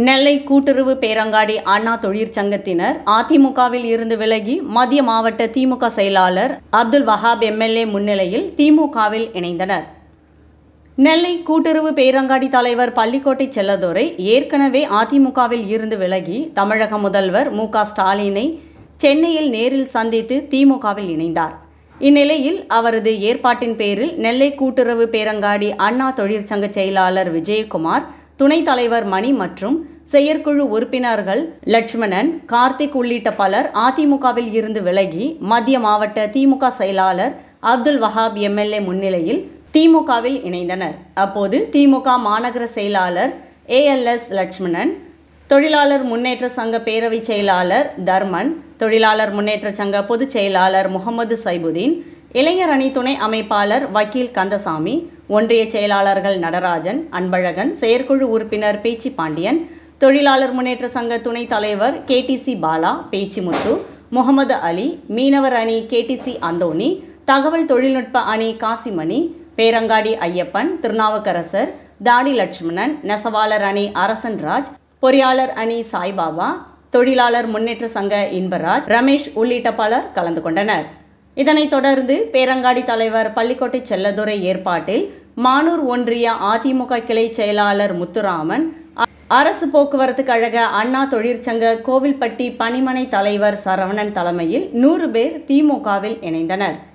நெல்லை கூட்டுறவு பேரங்காடி அண்ணா தொழிற்சங்கத்தினர் அதிமுகவில் இருந்து விலகி மத்திய மாவட்ட திமுக செயலாளர் அப்துல் வஹாப் எம்எல்ஏ முன்னிலையில் திமுகவில் இணைந்தனர் நெல்லை கூட்டுறவு பேரங்காடி தலைவர் பள்ளிக்கோட்டை செல்லதுரை ஏற்கனவே அதிமுகவில் இருந்து விலகி தமிழக முதல்வர் மு க ஸ்டாலினை சென்னையில் நேரில் சந்தித்து திமுகவில் இணைந்தார் இந்நிலையில் அவரது ஏற்பாட்டின் பேரில் நெல்லை கூட்டுறவு பேரங்காடி அண்ணா தொழிற்சங்க செயலாளர் விஜயகுமார் துணைத் தலைவர் மணி மற்றும் செயற்குழு உறுப்பினர்கள் லட்சுமணன் கார்த்திக் உள்ளிட்ட பலர் அதிமுகவில் இருந்து விலகி மத்திய மாவட்ட திமுக செயலாளர் அப்துல் வஹாப் எம்எல்ஏ முன்னிலையில் திமுகவில் இணைந்தனர் அப்போது திமுக மாநகர செயலாளர் ஏஎல்எஸ் லட்சுமணன் தொழிலாளர் முன்னேற்ற சங்க பேரவை செயலாளர் தர்மன் தொழிலாளர் முன்னேற்ற சங்க பொதுச் செயலாளர் முகமது சைபுதீன் இளைஞர் அணி துணை அமைப்பாளர் வக்கீல் கந்தசாமி ஒன்றிய செயலாளர்கள் நடராஜன் அன்பழகன் செயற்குழு உறுப்பினர் பேச்சி பாண்டியன் தொழிலாளர் முன்னேற்ற சங்க துணைத் தலைவர் கேடிசி பாலா பேச்சிமுத்து முகமது அலி மீனவர் அணி கேடிசி அந்தோணி தகவல் தொழில்நுட்ப அணி காசிமணி பேரங்காடி ஐயப்பன் திருநாவுக்கரசர் தாடி லட்சுமணன் நெசவாளர் அணி அரசன்ராஜ் பொறியாளர் அணி சாய்பாபா தொழிலாளர் முன்னேற்ற சங்க இன்பராஜ் ரமேஷ் உள்ளிட்ட பலர் கலந்து கொண்டனர் இதனைத் தொடர்ந்து பேரங்காடி தலைவர் பள்ளிக்கோட்டை செல்லதுரை ஏற்பாட்டில் மானூர் ஒன்றிய அதிமுக கிளை செயலாளர் முத்துராமன் அ- அரசு போக்குவரத்து கழக அண்ணா தொழிற்சங்க கோவில்பட்டி பணிமனை தலைவர் சரவணன் தலைமையில் நூறு பேர் திமுகவில் இணைந்தனர்